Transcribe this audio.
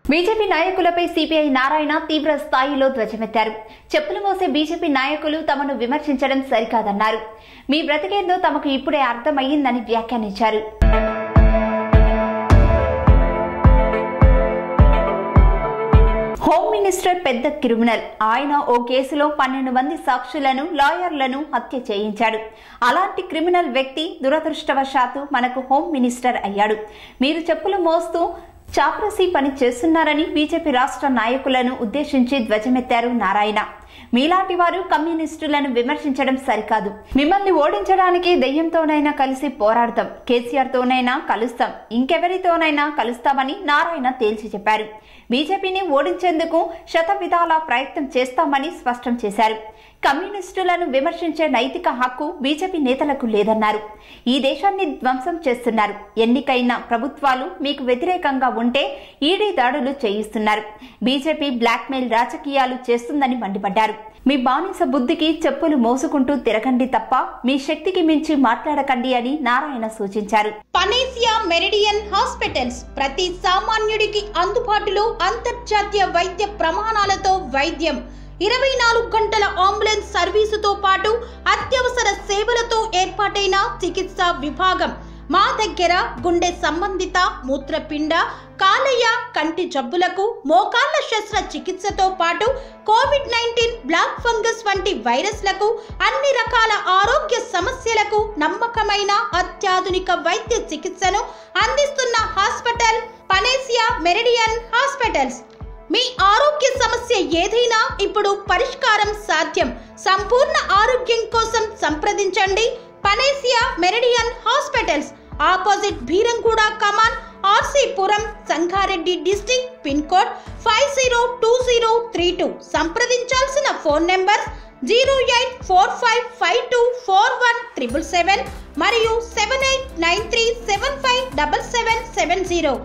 BJP నాయకులపై CPI Narayana తీవ్ర స్థాయిలో ధ్వజమెత్తారు చెప్పులు మోసే బీజేపీ నాయకులు తమను విమర్శించడం సరికాదన్నారు మీ బ్రతికేందో తమకు ఇప్పుడే అర్థమయ్యిందని వ్యాఖ్యానించారు హోమ్ మినిస్టర్ పెద్ద క్రిమినల్ ఆయన ఓ కేసులో పన్నెండు మంది సాక్షులను లాయర్లను హత్య చేయించాడు అలాంటి క్రిమినల్ వ్యక్తి దురదృష్టవశాత్తు మనకు హోమ్ మినిస్టర్ అయ్యాడు మీరు చెప్పులు మోస్తూ చాప్రసీ పని చేస్తున్నారని బీజేపీ రాష్ట్ర నాయకులను ఉద్దేశించి ధ్వజమెత్తారు నారాయణ మీలాంటి వారు కమ్యూనిస్టులను విమర్శించడం సరికాదు మిమ్మల్ని ఓడించడానికి దెయ్యంతోనైనా కలిసి పోరాడతాం కేసీఆర్ తోనైనా కలుస్తాం ఇంకెవరితోనైనా కలుస్తామని నారాయణ తేల్చి చెప్పారు బీజేపీని ఓడించేందుకు శత విధాల ప్రయత్నం చేస్తామని స్పష్టం చేశారు కమ్యూనిస్టులను విమర్శించే నైతిక హక్కు బీజేపీ నేతలకు లేదన్నారు ఈ దేశాన్ని ధ్వంసం చేస్తున్నారు ఎన్నికైన ప్రభుత్వాలు మీకు వ్యతిరేకంగా ఉంటే ఈడీ దాడులు చేయిస్తున్నారు బీజేపీ బ్లాక్మెయిల్ రాజకీయాలు చేస్తుందని మండిపడ్డారు మీ బానిస బుద్ధికి చెప్పులు మోసుకుంటూ తిరగండి తప్ప మీ శక్తికి మించి మాట్లాడకండి అని నారాయణ సూచించారు పనేసియా మెరిడియన్ హాస్పిటల్స్ ప్రతి సామాన్యుడికి అందుబాటులో అంతర్జాతీయ వైద్య ప్రమాణాలతో వైద్యం ఇరవై నాలుగు గంటల అంబులెన్స్ సర్వీసుతో పాటు అత్యవసర సేవలతో ఏర్పాటైన చికిత్సా విభాగం మా దగ్గర గుండె సంబంధిత మూత్రపిండ కాలేయ కంటి జబ్బులకు మోకాళ్ల శస్త్ర చికిత్సతో పాటు కోవిడ్ నైన్టీన్ బ్లాక్ ఫంగస్ వంటి వైరస్లకు అన్ని రకాల ఆరోగ్య సమస్యలకు నమ్మకమైన అత్యాధునిక వైద్య చికిత్సను అందిస్తున్న హాస్పిటల్ పనేసియా మెరిడియన్ హాస్పిటల్స్ మీ ఆరోగ్య సమస్య ఏదైనా ఇప్పుడు పరిష్కారం సాధ్యం సంపూర్ణ ఆరోగ్యం కోసం సంప్రదించండి Panacea Meridian hospitals opposite Bheeramguda కమాన్ RC Puram Sangareddy district pin code five zero two zero three two సంప్రదించాల్సిన phone number zero eight four five five two four one triple seven మరియు seven eight nine three seven five double seven seven zero